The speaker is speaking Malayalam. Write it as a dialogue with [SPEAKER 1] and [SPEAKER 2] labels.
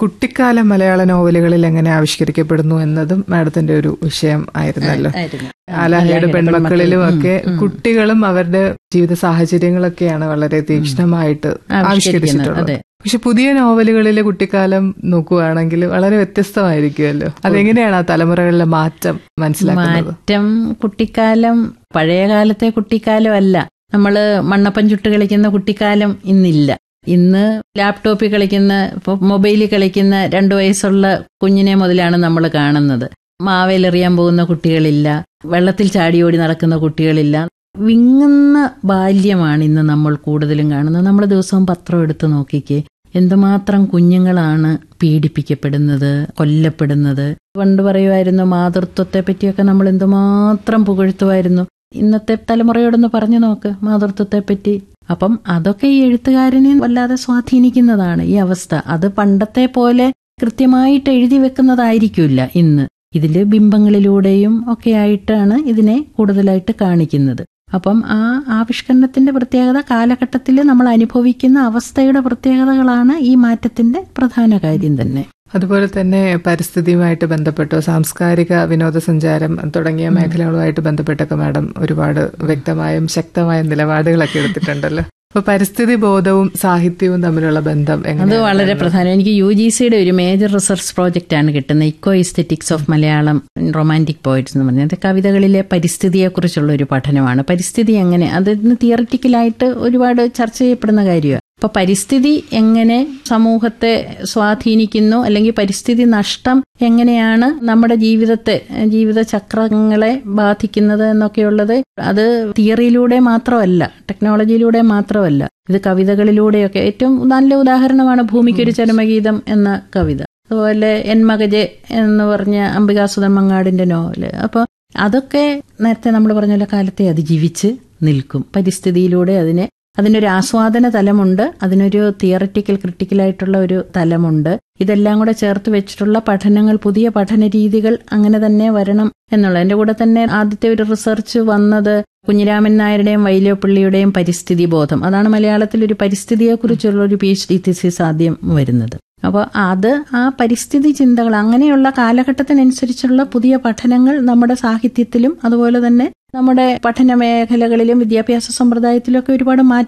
[SPEAKER 1] കുട്ടിക്കാല മലയാള നോവലുകളിൽ എങ്ങനെ ആവിഷ്കരിക്കപ്പെടുന്നു എന്നതും മാഡത്തിന്റെ ഒരു വിഷയം ആയിരുന്നല്ലോ
[SPEAKER 2] ആയിരുന്നു
[SPEAKER 1] ആലാഹയുടെ പെൺമക്കളിലും ഒക്കെ കുട്ടികളും അവരുടെ ജീവിത സാഹചര്യങ്ങളൊക്കെയാണ് വളരെ തീക്ഷ്ണമായിട്ട് ആവിഷ്കരിച്ചിട്ടുള്ളത്
[SPEAKER 2] അതെ.
[SPEAKER 1] പക്ഷെ പുതിയ നോവലുകളിലെ കുട്ടിക്കാലം നോക്കുകയാണെങ്കിൽ വളരെ വ്യത്യസ്തമായിരിക്കുമല്ലോ അതെങ്ങനെയാണ് ആ തലമുറകളിലെ മാറ്റം മനസ്സിലാക്കുന്നത്
[SPEAKER 2] മാറ്റം കുട്ടിക്കാലം പഴയ കാലത്തെ കുട്ടിക്കാലം അല്ല നമ്മള് മണ്ണപ്പം ചുട്ട് കളിക്കുന്ന കുട്ടിക്കാലം ഇന്നില്ല ഇന്ന് ലാപ്ടോപ്പിൽ കളിക്കുന്ന ഇപ്പൊ മൊബൈലിൽ കളിക്കുന്ന രണ്ടു വയസ്സുള്ള കുഞ്ഞിനെ മുതലാണ് നമ്മൾ കാണുന്നത് മാവേലെറിയാൻ പോകുന്ന കുട്ടികളില്ല വെള്ളത്തിൽ ചാടിയോടി നടക്കുന്ന കുട്ടികളില്ല വിങ്ങുന്ന ബാല്യമാണ് ഇന്ന് നമ്മൾ കൂടുതലും കാണുന്നത് നമ്മൾ ദിവസവും പത്രം എടുത്ത് നോക്കിക്കേ എന്തുമാത്രം കുഞ്ഞുങ്ങളാണ് പീഡിപ്പിക്കപ്പെടുന്നത് കൊല്ലപ്പെടുന്നത് പണ്ട് പറയുമായിരുന്നു മാതൃത്വത്തെ പറ്റിയൊക്കെ നമ്മൾ എന്തുമാത്രം പുകഴ്ത്തുമായിരുന്നു ഇന്നത്തെ തലമുറയോടൊന്ന് പറഞ്ഞു നോക്ക് മാതൃത്വത്തെ പറ്റി അപ്പം അതൊക്കെ ഈ എഴുത്തുകാരനെ വല്ലാതെ സ്വാധീനിക്കുന്നതാണ് ഈ അവസ്ഥ അത് പണ്ടത്തെ പോലെ കൃത്യമായിട്ട് എഴുതി വെക്കുന്നതായിരിക്കില്ല ഇന്ന് ഇതില് ബിംബങ്ങളിലൂടെയും ഒക്കെ ആയിട്ടാണ് ഇതിനെ കൂടുതലായിട്ട് കാണിക്കുന്നത് അപ്പം ആ ആവിഷ്കരണത്തിന്റെ പ്രത്യേകത കാലഘട്ടത്തിൽ നമ്മൾ അനുഭവിക്കുന്ന അവസ്ഥയുടെ പ്രത്യേകതകളാണ് ഈ മാറ്റത്തിന്റെ പ്രധാന കാര്യം തന്നെ
[SPEAKER 1] അതുപോലെ തന്നെ പരിസ്ഥിതിയുമായിട്ട് ബന്ധപ്പെട്ടോ സാംസ്കാരിക വിനോദസഞ്ചാരം തുടങ്ങിയ മേഖലകളുമായിട്ട് ബന്ധപ്പെട്ടൊക്കെ മാഡം ഒരുപാട് വ്യക്തമായും ശക്തമായ നിലപാടുകളൊക്കെ എടുത്തിട്ടുണ്ടല്ലോ അപ്പൊ പരിസ്ഥിതി ബോധവും സാഹിത്യവും തമ്മിലുള്ള ബന്ധം
[SPEAKER 2] അത്
[SPEAKER 1] എങ്ങനെ
[SPEAKER 2] വളരെ പ്രധാനം എനിക്ക് യു ജി സിയുടെ ഒരു മേജർ റിസർച്ച് പ്രോജക്റ്റ് ആണ് കിട്ടുന്നത് eco aesthetics of Malayalam romantic poets എന്ന് പറഞ്ഞത് കവിതകളിലെ പരിസ്ഥിതിയെക്കുറിച്ചുള്ള ഒരു പഠനമാണ് പരിസ്ഥിതി എങ്ങനെ അതിന് തിയററ്റിക്കലായിട്ട് ഒരുപാട് ചർച്ച ചെയ്യപ്പെടുന്ന കാര്യമാണ് അപ്പൊ പരിസ്ഥിതി എങ്ങനെ സമൂഹത്തെ സ്വാധീനിക്കുന്നു അല്ലെങ്കിൽ പരിസ്ഥിതി നഷ്ടം എങ്ങനെയാണ് നമ്മുടെ ജീവിതത്തെ ജീവിത ചക്രങ്ങളെ ബാധിക്കുന്നത് എന്നൊക്കെയുള്ളത് അത് തിയറിയിലൂടെ മാത്രമല്ല ടെക്നോളജിയിലൂടെ മാത്രമല്ല ഇത് കവിതകളിലൂടെയൊക്കെ ഏറ്റവും നല്ല ഉദാഹരണമാണ് ഭൂമിക്കൊരു ചരമഗീതം എന്ന കവിത അതുപോലെ എൻ മകജെ എന്ന് പറഞ്ഞ അംബികാസുധൻ മങ്ങാടിന്റെ നോവല് അപ്പോൾ അതൊക്കെ നേരത്തെ നമ്മൾ പറഞ്ഞ പോലെ കാലത്തെ അതിജീവിച്ച് നിൽക്കും പരിസ്ഥിതിയിലൂടെ അതിനെ അതിനൊരു ആസ്വാദന തലമുണ്ട് അതിനൊരു തിയററ്റിക്കൽ ക്രിട്ടിക്കലായിട്ടുള്ള ഒരു തലമുണ്ട് ഇതെല്ലാം കൂടെ ചേർത്ത് വെച്ചിട്ടുള്ള പഠനങ്ങൾ പുതിയ പഠന രീതികൾ അങ്ങനെ തന്നെ വരണം എന്നുള്ള എൻ്റെ കൂടെ തന്നെ ആദ്യത്തെ ഒരു റിസർച്ച് വന്നത് കുഞ്ഞിരാമൻ നായരുടെയും വൈലോപ്പിള്ളിയുടെയും പരിസ്ഥിതി ബോധം അതാണ് മലയാളത്തിൽ ഒരു പരിസ്ഥിതിയെക്കുറിച്ചുള്ള ഒരു പി എച്ച് ഡി തിസിസ് ആദ്യം വരുന്നത് അപ്പോൾ അത് ആ പരിസ്ഥിതി ചിന്തകൾ അങ്ങനെയുള്ള കാലഘട്ടത്തിനനുസരിച്ചുള്ള പുതിയ പഠനങ്ങൾ നമ്മുടെ സാഹിത്യത്തിലും അതുപോലെ തന്നെ നമ്മുടെ പഠന മേഖലകളിലും വിദ്യാഭ്യാസ സമ്പ്രദായത്തിലും ഒക്കെ ഒരുപാട് മാറ്റം